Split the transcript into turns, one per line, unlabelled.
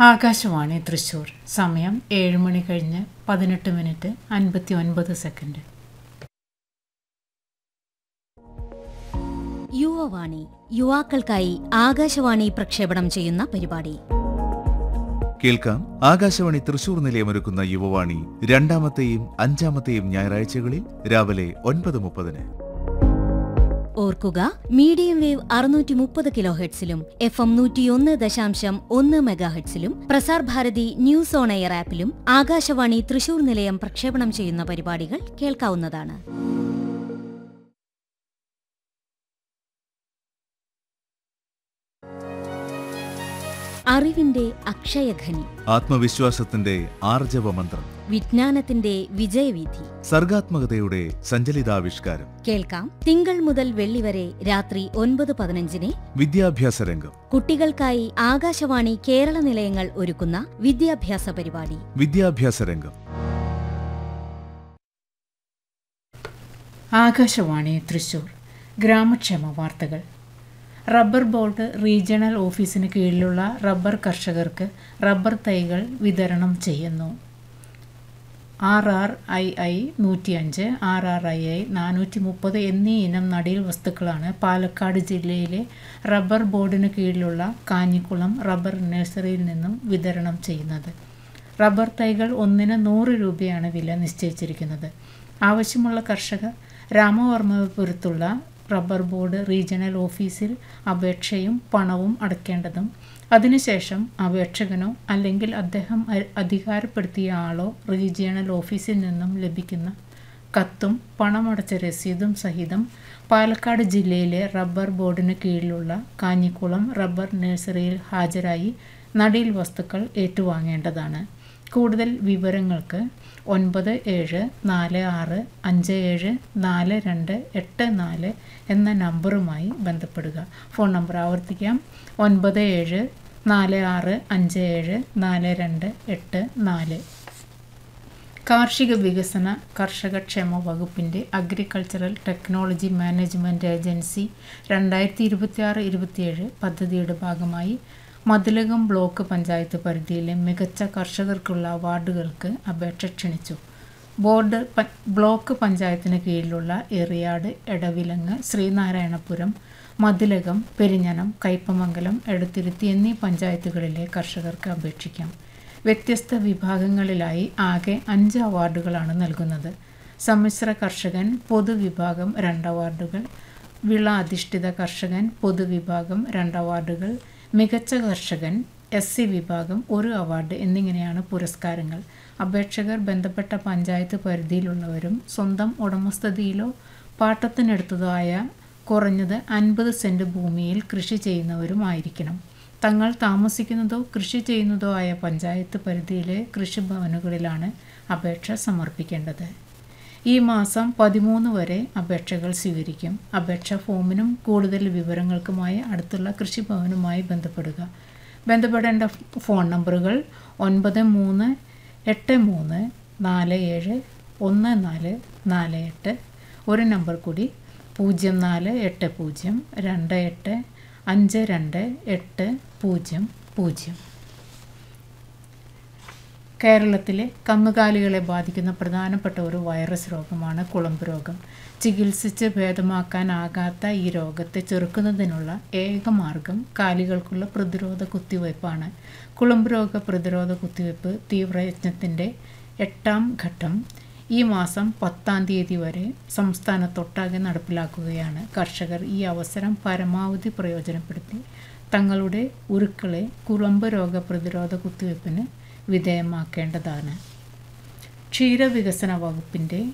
ആകാശവാണി തൃശൂർ സമയം ഏഴ് മണി കഴിഞ്ഞ് പതിനെട്ട് മിനിറ്റ് അൻപത്തി ഒൻപത് സെക്കൻഡ്
യുവവാണി യുവാക്കൾക്കായി ആകാശവാണി പ്രക്ഷേപണം ചെയ്യുന്ന പരിപാടി
കേൾക്കാം ആകാശവാണി തൃശൂർ നിലയമൊരുക്കുന്ന യുവവാണി രണ്ടാമത്തെയും അഞ്ചാമത്തെയും ഞായറാഴ്ചകളിൽ രാവിലെ ഒൻപത് മുപ്പതിന്
ഓർക്കുക മീഡിയം വേവ് അറുന്നൂറ്റി മുപ്പത് കിലോ ഹെഡ്സിലും എഫ് എം നൂറ്റിയൊന്ന് ദശാംശം ഒന്ന് മെഗാഹെഡ്സിലും Prasar Bharati news on air ആപ്പിലും ആകാശവാണി തൃശൂർ നിലയം പ്രക്ഷേപണം ചെയ്യുന്ന പരിപാടികൾ കേൾക്കാവുന്നതാണ് അറിവിന്റെ അക്ഷയഖനി
ആത്മവിശ്വാസത്തിന്റെ ആർജവ മന്ത്രം
വിജ്ഞാനത്തിന്റെ വിജയവീഥി
സർഗാത്മകതയുടെ സഞ്ചലിതാവിഷ്കാരം
കേൾക്കാം തിങ്കൾ മുതൽ വെള്ളി വരെ രാത്രി ഒൻപത് പതിനഞ്ചിന്
വിദ്യാഭ്യാസ രംഗം
കുട്ടികൾക്കായി ആകാശവാണി കേരള നിലയങ്ങൾ ഒരുക്കുന്ന വിദ്യാഭ്യാസ പരിപാടി
വിദ്യാഭ്യാസ രംഗം
ആകാശവാണി തൃശൂർ ഗ്രാമക്ഷേമ വാർത്തകൾ റബ്ബർ ബോർഡ് റീജിയണൽ ഓഫീസിന് കീഴിലുള്ള റബ്ബർ കർഷകർക്ക് റബ്ബർ തൈകൾ വിതരണം ചെയ്യുന്നു ആർ ആർ ഐ ഐ നൂറ്റിയഞ്ച് ആർ ആർ ഐ ഐ നാനൂറ്റി മുപ്പത് എന്നീ ഇനം നടീൽ വസ്തുക്കളാണ് പാലക്കാട് ജില്ലയിലെ റബ്ബർ ബോർഡിന് കീഴിലുള്ള കാഞ്ഞിക്കുളം റബ്ബർ നഴ്സറിയിൽ നിന്നും വിതരണം ചെയ്യുന്നത് റബ്ബർ തൈകൾ ഒന്നിന് നൂറ് രൂപയാണ് വില നിശ്ചയിച്ചിരിക്കുന്നത് ആവശ്യമുള്ള കർഷകർ രാമവർമ്മപുരത്തുള്ള റബ്ബർ ബോർഡ് റീജിയണൽ ഓഫീസിൽ അപേക്ഷയും പണവും അടയ്ക്കേണ്ടതും അതിനുശേഷം അപേക്ഷകനോ അല്ലെങ്കിൽ അദ്ദേഹം അ- അധികാരപ്പെടുത്തിയ ആളോ റീജിയണൽ ഓഫീസിൽ നിന്നും ലഭിക്കുന്ന കത്തും പണമടച്ച രസീതും സഹിതം പാലക്കാട് ജില്ലയിലെ റബ്ബർ ബോർഡിന് കീഴിലുള്ള കാഞ്ഞിക്കുളം റബ്ബർ നഴ്സറിയിൽ ഹാജരായി നടീൽ വസ്തുക്കൾ ഏറ്റുവാങ്ങേണ്ടതാണ് കൂടുതൽ വിവരങ്ങൾക്ക് ഒൻപത് ഏഴ് നാല് ആറ് അഞ്ച് ഏഴ് നാല് രണ്ട് എട്ട് നാല് എന്ന നമ്പറുമായി ബന്ധപ്പെടുക ഫോൺ നമ്പർ ആവർത്തിക്കാം ഒൻപത് ഏഴ് നാല് ആറ് അഞ്ച് ഏഴ് നാല് രണ്ട് എട്ട് നാല് കാർഷിക വികസന കർഷകക്ഷേമ വകുപ്പിൻ്റെ അഗ്രികൾച്ചറൽ ടെക്നോളജി മാനേജ്മെൻറ്റ് ഏജൻസി രണ്ടായിരത്തി ഇരുപത്തിയാറ് ഇരുപത്തിയേഴ് പദ്ധതിയുടെ ഭാഗമായി മതിലകം ബ്ലോക്ക് പഞ്ചായത്ത് പരിധിയിലെ മികച്ച കർഷകർക്കുള്ള അവാർഡുകൾക്ക് അപേക്ഷ ക്ഷണിച്ചു ബോർഡ് പ- ബ്ലോക്ക് പഞ്ചായത്തിന് കീഴിലുള്ള എറിയാട് എടവിലങ്ങ് ശ്രീനാരായണപുരം മതിലകം പെരിഞ്ഞനം കയ്പമംഗലം എടത്തിരുത്തി എന്നീ പഞ്ചായത്തുകളിലെ കർഷകർക്ക് അപേക്ഷിക്കാം വ്യത്യസ്ത വിഭാഗങ്ങളിലായി ആകെ അഞ്ച് അവാർഡുകളാണ് നൽകുന്നത് സമ്മിശ്ര കർഷകൻ പൊതുവിഭാഗം രണ്ട് അവാർഡുകൾ വിള അധിഷ്ഠിത കർഷകൻ പൊതുവിഭാഗം രണ്ട് അവാർഡുകൾ മികച്ച കർഷകൻ എസ് സി വിഭാഗം ഒരു അവാർഡ് എന്നിങ്ങനെയാണ് പുരസ്കാരങ്ങൾ അപേക്ഷകർ ബന്ധപ്പെട്ട പഞ്ചായത്ത് പരിധിയിലുള്ളവരും സ്വന്തം ഉടമസ്ഥതയിലോ പാട്ടത്തിനെടുത്തതോ ആയ കുറഞ്ഞത് അൻപത് സെൻറ്റ് ഭൂമിയിൽ കൃഷി ചെയ്യുന്നവരുമായിരിക്കണം തങ്ങൾ താമസിക്കുന്നതോ കൃഷി ചെയ്യുന്നതോ ആയ പഞ്ചായത്ത് പരിധിയിലെ കൃഷിഭവനുകളിലാണ് അപേക്ഷ സമർപ്പിക്കേണ്ടത് ഈ മാസം പതിമൂന്ന് വരെ അപേക്ഷകൾ സ്വീകരിക്കും അപേക്ഷ ഫോമിനും കൂടുതൽ വിവരങ്ങൾക്കുമായി അടുത്തുള്ള കൃഷിഭവനുമായി ബന്ധപ്പെടുക ബന്ധപ്പെടേണ്ട ഫോൺ നമ്പറുകൾ ഒൻപത് മൂന്ന് എട്ട് മൂന്ന് നാല് ഏഴ് ഒന്ന് നാല് നാല് എട്ട് ഒരു നമ്പർ കൂടി പൂജ്യം നാല് എട്ട് പൂജ്യം രണ്ട് എട്ട് അഞ്ച് രണ്ട് എട്ട് പൂജ്യം പൂജ്യം കേരളത്തിലെ കന്നുകാലികളെ ബാധിക്കുന്ന പ്രധാനപ്പെട്ട ഒരു വൈറസ് രോഗമാണ് കുളമ്പ് രോഗം ചികിത്സിച്ച് ഭേദമാക്കാനാകാത്ത ഈ രോഗത്തെ ചെറുക്കുന്നതിനുള്ള ഏക മാർഗം കാലികൾക്കുള്ള പ്രതിരോധ കുത്തിവയ്പ്പാണ് കുളമ്പ് രോഗ പ്രതിരോധ കുത്തിവയ്പ്പ് തീവ്രയജ്ഞത്തിൻ്റെ എട്ടാം ഘട്ടം ഈ മാസം പത്താം തീയതി വരെ സംസ്ഥാനത്തൊട്ടാകെ നടപ്പിലാക്കുകയാണ് കർഷകർ ഈ അവസരം പരമാവധി പ്രയോജനപ്പെടുത്തി തങ്ങളുടെ ഉരുക്കളെ കുളമ്പ് രോഗ പ്രതിരോധ കുത്തിവയ്പ്പിന് വിധേയമാക്കേണ്ടതാണ് ക്ഷീരവികസന വകുപ്പിൻ്റെ